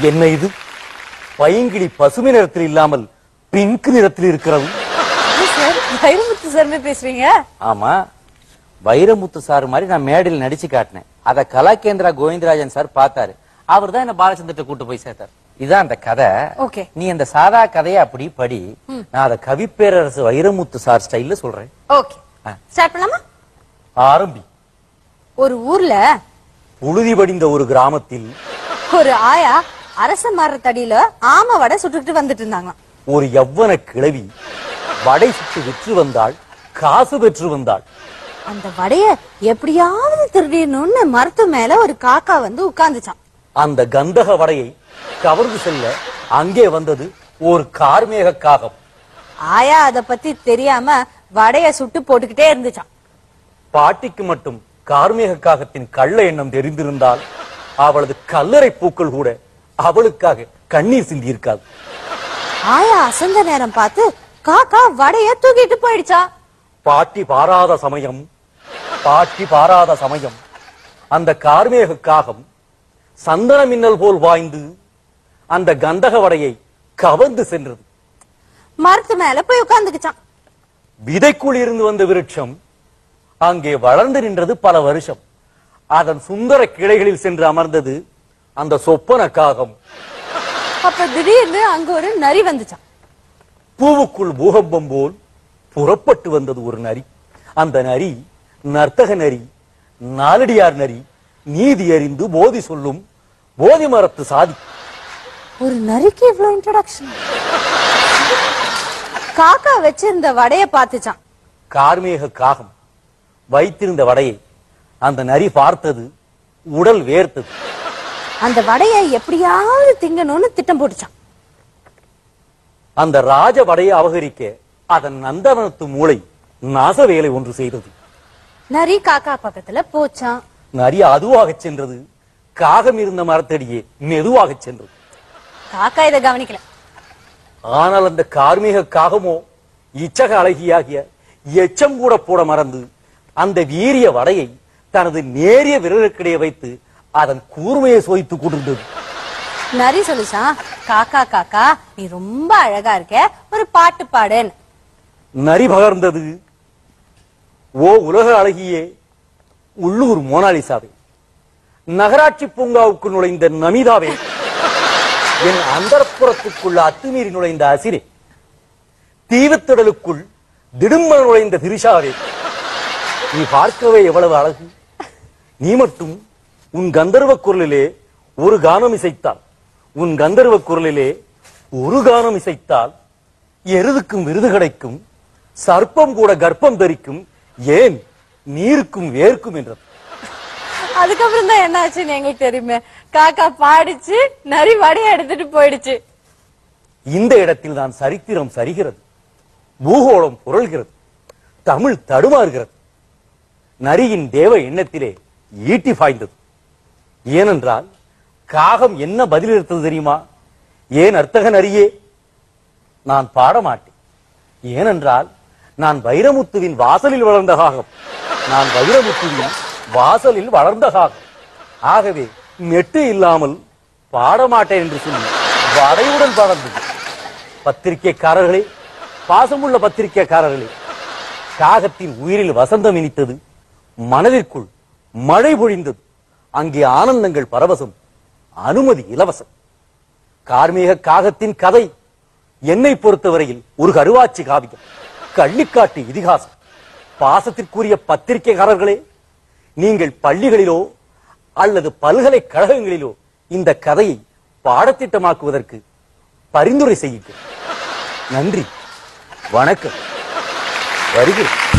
என்ன இது பைங்கிளி பசுமை நிறத்தில் இல்லாமல் பிங்க் நிறத்தில் இருக்கிறது சார் வைரமுத்து சார்மே பேசுறீங்க ஆமா வைரமுத்து சார் மாதிரி நான் மேடையில் நடிச்சு காட்டினேன் அத கலாகேந்திரா கோவிந்தராஜன் சார் பார்த்தாரு அவர் தான் என்ன பாலச்சந்திரத்தை கூட்டு போய் சேர்த்தார் இதான் அந்த கதை Okay. நீ அந்த சாதா கதையை அப்படி படி நான் அத கவிப்பேரரசு வைரமுத்து சார் ஸ்டைல்ல சொல்றேன் ஓகே ஸ்டார்ட் பண்ணலாமா ஆரம்பி ஒரு ஊர்ல புழுதி படிந்த ஒரு கிராமத்தில் ஒரு ஆயா அரச மரத்தடியில ஆமை வடை சுட்டுக்கிட்டு வந்துட்டு இருந்தாங்களாம் ஒரு யவ்வன கிழவி வடை சுட்டு விற்று வந்தாள் காசு பெற்று வந்தாள் அந்த வடைய எப்படியாவது திருடிடணும்னு மரத்து மேல ஒரு காக்கா வந்து உட்கார்ந்துச்சான் அந்த கந்தக வடையை கவர்ந்து செல்ல அங்கே வந்தது ஒரு கார்மேக காகம் ஆயா அத பத்தி தெரியாம வடைய சுட்டு போட்டுக்கிட்டே இருந்துச்சான் பாட்டிக்கு மட்டும் கார்மேக காகத்தின் கள்ள எண்ணம் தெரிந்திருந்தால் அவளது கல்லறை பூக்கள் கூட அவளுக்காக கண்ணீர் சிந்தியிருக்காது ஆயா அசந்த நேரம் பார்த்து காக்கா வடைய தூக்கிட்டு போயிடுச்சா பாட்டி பாராத சமயம் பாட்டி பாராத சமயம் அந்த கார்மேக காகம் சந்தன மின்னல் போல் வாய்ந்து அந்த கந்தக வடையை கவர்ந்து சென்றது மரத்து மேல போய் உட்கார்ந்துக்குச்சான் விதைக்குள் இருந்து வந்த விருட்சம் அங்கே வளர்ந்து நின்றது பல வருஷம் அதன் சுந்தர கிளைகளில் சென்று அமர்ந்தது அந்த சொப்பன காகம் அப்ப திடீர்னு அங்க ஒரு நரி வந்துச்சான் பூவுக்குள் பூகம்பம் போல் புறப்பட்டு வந்தது ஒரு நரி அந்த நரி நர்த்தக நரி நாலடியார் நரி நீதி அறிந்து போதி சொல்லும் போதி மரத்து சாதி ஒரு நரிக்கு இவ்வளவு இன்ட்ரோடக்ஷன் காக்கா வச்சிருந்த வடைய பார்த்துச்சான் கார்மேக காகம் வைத்திருந்த வடையை அந்த நரி பார்த்தது உடல் வேர்த்தது அந்த வடைய எப்படியாவது திங்கணும்னு திட்டம் போட்டுச்சான் அந்த ராஜ வடையை அபகரிக்க அதன் நந்தவனத்து மூளை நாச வேலை ஒன்று செய்தது நரி காக்கா பக்கத்துல போச்சான் நரி அதுவாகச் சென்றது காகம் இருந்த மரத்தடியே மெதுவாகச் சென்றது காக்கா இதை கவனிக்கல ஆனால் அந்த கார்மீக காகமோ இச்சக அழகியாகிய எச்சம் கூட போட மறந்து அந்த வீரிய வடையை தனது நேரிய விரலுக்கிடையே வைத்து அதன் கூர்மையை சோதித்துக் கொண்டிருந்தது நரி சொல்லுச்சான் காக்கா காக்கா நீ ரொம்ப அழகா இருக்க ஒரு பாட்டு பாடுன்னு நரி பகர்ந்தது ஓ உலக அழகியே உள்ளூர் மோனாலிசாவே நகராட்சி பூங்காவுக்கு நுழைந்த நமிதாவே என் அந்தரப்புறத்துக்குள்ள அத்துமீறி நுழைந்த அசிரே தீவுத்திடலுக்குள் திடும்ப நுழைந்த திரிஷாவே நீ பார்க்கவே எவ்வளவு அழகு நீ மட்டும் உன் கந்தர்வ குரலிலே ஒரு கானம் இசைத்தால் உன் கந்தர்வ குரலிலே ஒரு கானம் இசைத்தால் எருதுக்கும் விருது கிடைக்கும் சர்ப்பம் கூட கர்ப்பம் தரிக்கும் ஏன் நீருக்கும் வேர்க்கும் என்றது அதுக்கப்புறம் தான் என்ன ஆச்சுன்னு எங்களுக்கு தெரியுமே காக்கா பாடிச்சு நரி வடைய எடுத்துட்டு போயிடுச்சு இந்த இடத்தில் தான் சரித்திரம் சரிகிறது பூகோளம் புரள்கிறது தமிழ் தடுமாறுகிறது நரியின் தேவ எண்ணத்திலே ஈட்டி பாய்ந்தது ஏனென்றால் காகம் என்ன பதிலளித்தது தெரியுமா ஏன் அர்த்தக நரியே நான் பாட மாட்டேன் ஏனென்றால் நான் வைரமுத்துவின் வாசலில் வளர்ந்த காகம் நான் வைரமுத்துவின் வாசலில் வளர்ந்த காகம் ஆகவே நெட்டு இல்லாமல் பாட மாட்டேன் என்று சொல்லி வடையுடன் பறந்தது பத்திரிகைக்காரர்களே பாசமுள்ள பத்திரிகைக்காரர்களே காகத்தின் உயிரில் வசந்தம் இனித்தது மனதிற்குள் மழை பொழிந்தது அங்கே ஆனந்தங்கள் பரவசம் அனுமதி இலவசம் கார்மீக காகத்தின் கதை என்னை பொறுத்தவரையில் ஒரு கருவாச்சி காவியம் கள்ளிக்காட்டு இதிகாசம் பாசத்திற்குரிய பத்திரிகைக்காரர்களே நீங்கள் பள்ளிகளிலோ அல்லது பல்கலைக்கழகங்களிலோ இந்த கதையை பாடத்திட்டமாக்குவதற்கு பரிந்துரை செய்யுங்கள் நன்றி வணக்கம் வருகிறேன்